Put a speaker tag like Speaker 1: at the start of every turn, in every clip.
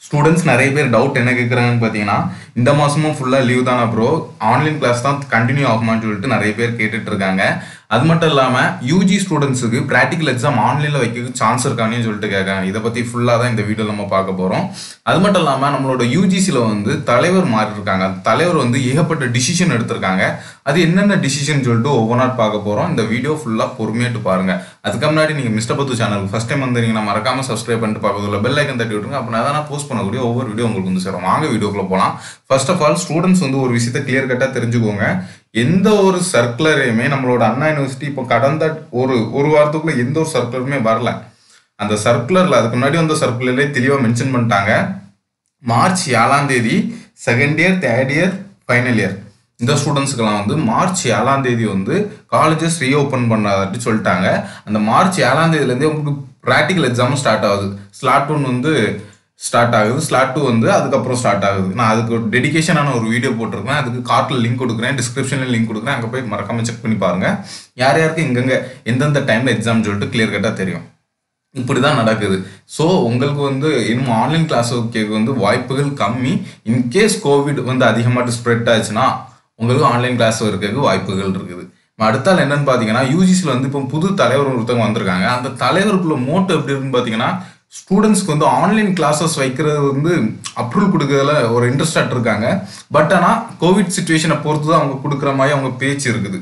Speaker 1: students நிறைய பேர் doubt என்ன கேட்குறாங்கன்னு பார்த்தீங்கன்னா இந்த மாதமும் ஃபுல்லாக லீவ் தானே ப்ரோ ஆன்லைன் கிளாஸ் தான் கண்டினியூ ஆகுமான்னு சொல்லிட்டு நிறைய பேர் கேட்டுட்டு இருக்காங்க அது மட்டும் இல்லாமல் யூஜி ஸ்டூடெண்ட்ஸுக்கு ப்ராக்டிக்கல் எக்ஸாம் ஆன்லைனில் வைக்க சான்ஸ் இருக்கானு சொல்லிட்டு கேட்காங்க இதை பற்றி ஃபுல்லாக தான் இந்த வீடியோ நம்ம பார்க்க போகிறோம் அது மட்டும் இல்லாமல் நம்மளோட யூஜிசியில் வந்து தலைவர் மாறி இருக்காங்க அந்த தலைவர் வந்து ஏகப்பட்ட டிசிஷன் எடுத்திருக்காங்க அது என்னென்ன டிசிஷன் சொல்லிட்டு ஒவ்வொன்றா பார்க்க போகிறோம் இந்த வீடியோ ஃபுல்லாக பொறுமையாட்டு பாருங்க அதுக்கு முன்னாடி நீங்கள் மிஸ்டர் பத்து சேனலுக்கு ஃபஸ்ட் டைம் வந்தீங்கன்னா மறக்காம சப்ஸ்கிரைப் பண்ணிட்டு பக்கத்தில் பெல் ஐக்கன் தட்டி விட்டுருங்க அப்படின்னா தான் நான் போஸ்ட் பண்ணக்கூடிய ஒவ்வொரு வீடியோ உங்களுக்கு வந்து சேரும் வாங்க வீடியோக்குள்ள போகலாம் ஃபர்ஸ்ட் ஆஃப் ஆல் ஸ்டூடெண்ட்ஸ் வந்து ஒரு விஷயத்தை கிளியர் கட்டாக தெரிஞ்சுக்கோங்க எந்த ஒரு சர்க்குலரையுமே நம்மளோட அண்ணா யூனிவர்சிட்டி இப்போ கடந்த ஒரு ஒரு வாரத்துக்குள்ள எந்த ஒரு சர்க்குலருமே வரல அந்த சர்க்குலரில் அதுக்கு முன்னாடி வந்த சர்க்குலர்லேயே தெளிவாக மென்ஷன் பண்ணிட்டாங்க மார்ச் ஏழாம் தேதி second year third year final year இந்த ஸ்டூடெண்ட்ஸுக்கெல்லாம் வந்து மார்ச் ஏழாம் தேதி வந்து காலேஜஸ் ரீஓப்பன் பண்ணாதாட்டி சொல்லிட்டாங்க அந்த மார்ச் ஏழாம் தேதியிலேருந்தே உங்களுக்கு ப்ராக்டிக்கல் எக்ஸாமும் ஸ்டார்ட் ஆகுது ஸ்லாட் ஒன் வந்து ஸ்டார்ட் ஆகுது ஸ்லாட் டூ வந்து அதுக்கப்புறம் ஸ்டார்ட் ஆகுது நான் அதுக்கு ஒரு டெடிகேஷனான ஒரு வீடியோ போட்டிருக்கேன் அதுக்கு கார்ட்டில் லிங்க் கொடுக்குறேன் டிஸ்கிரிப்ஷனில் லிங்க் கொடுக்குறேன் அங்கே போய் மறக்காம செக் பண்ணி பாருங்க யார் யாருக்கு எங்கெங்க எந்தெந்த டைமில் எக்ஸாம் சொல்லிட்டு கிளியர் கட்டாக தெரியும் இப்படி தான் நடக்குது ஸோ உங்களுக்கு வந்து இன்னும் ஆன்லைன் கிளாஸ் கேட்க வந்து வாய்ப்புகள் கம்மி இன்கேஸ் கோவிட் வந்து அதிகமாக ஸ்ப்ரெட் ஆச்சுன்னா உங்களுக்கு ஆன்லைன் கிளாஸ் இருக்கிறதுக்கு வாய்ப்புகள் இருக்குது அடுத்தால் என்னன்னு பார்த்தீங்கன்னா யூஜிசியில் வந்து இப்போ புது தலைவர் ஒருத்தவங்க வந்திருக்காங்க அந்த தலைவருக்குள்ள மோட்டோ எப்படி இருக்குன்னு பார்த்தீங்கன்னா ஸ்டூடெண்ட்ஸ்க்கு வந்து ஆன்லைன் கிளாஸஸ் வைக்கிறது வந்து அப்ரூவல் கொடுக்கறதுல ஒரு இன்ட்ரெஸ்டாக இருக்காங்க பட் ஆனால் கோவிட் சுச்சுவேஷனை பொறுத்து தான் அவங்க கொடுக்குற மாதிரி அவங்க பேச்சு இருக்குது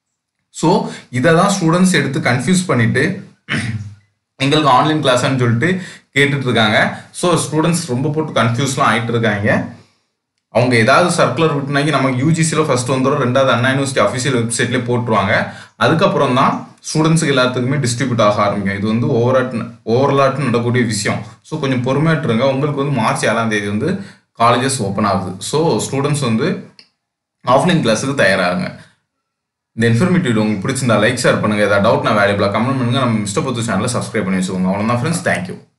Speaker 1: ஸோ இதை தான் ஸ்டூடெண்ட்ஸ் எடுத்து கன்ஃபியூஸ் பண்ணிட்டு எங்களுக்கு ஆன்லைன் கிளாஸ்ன்னு சொல்லிட்டு கேட்டுட்டு இருக்காங்க ஸோ ஸ்டூடெண்ட்ஸ் ரொம்ப போட்டு கன்ஃபியூஸ்லாம் ஆகிட்டு இருக்காங்க அவங்க ஏதாவது சர்க்குலர் விட்டுனாக்கி நம்ம யூஜிசியில் ஃபர்ஸ்ட் வந்துடும் ரெண்டாவது அண்ணா யூனிவர்சிட்டி அஃபிஷியல் வெப்சைட்லேயே போட்டுருவாங்க அதுக்கப்புறம் தான் ஸ்டூடெண்ட்ஸுக்கு எல்லாத்துக்குமே டிஸ்ட்ரிபியூட் ஆக ஆரம்பிக்கும் இது வந்து ஓவராட் ஓவர்லாட் நடக்கக்கூடிய விஷயம் ஸோ கொஞ்சம் பொறுமையாட்டுருங்க உங்களுக்கு வந்து மார்ச் ஏழாம் தேதி வந்து காலேஜஸ் ஓப்பன் ஆகுது ஸோ ஸ்டூடெண்ட்ஸ் வந்து ஆஃப்லைன் கிளாஸுக்கு தயாராகுங்க இந்த இன்ஃபர்மேட்டிவ் வீடியோ உங்களுக்கு பிடிச்சிருந்தா லைக் ஷேர் பண்ணுங்க ஏதாவது டவுட் நான் வேல்யூபிளாக கமெண்ட் பண்ணுங்க நம்ம மிஸ்டர் பொத்து சேனலை சப்ஸ்கிரைப் பண்ணி வச்சுக்கோங்க அவ்வளோதான் ஃப்ரெண்ட்ஸ் தேங்க்யூ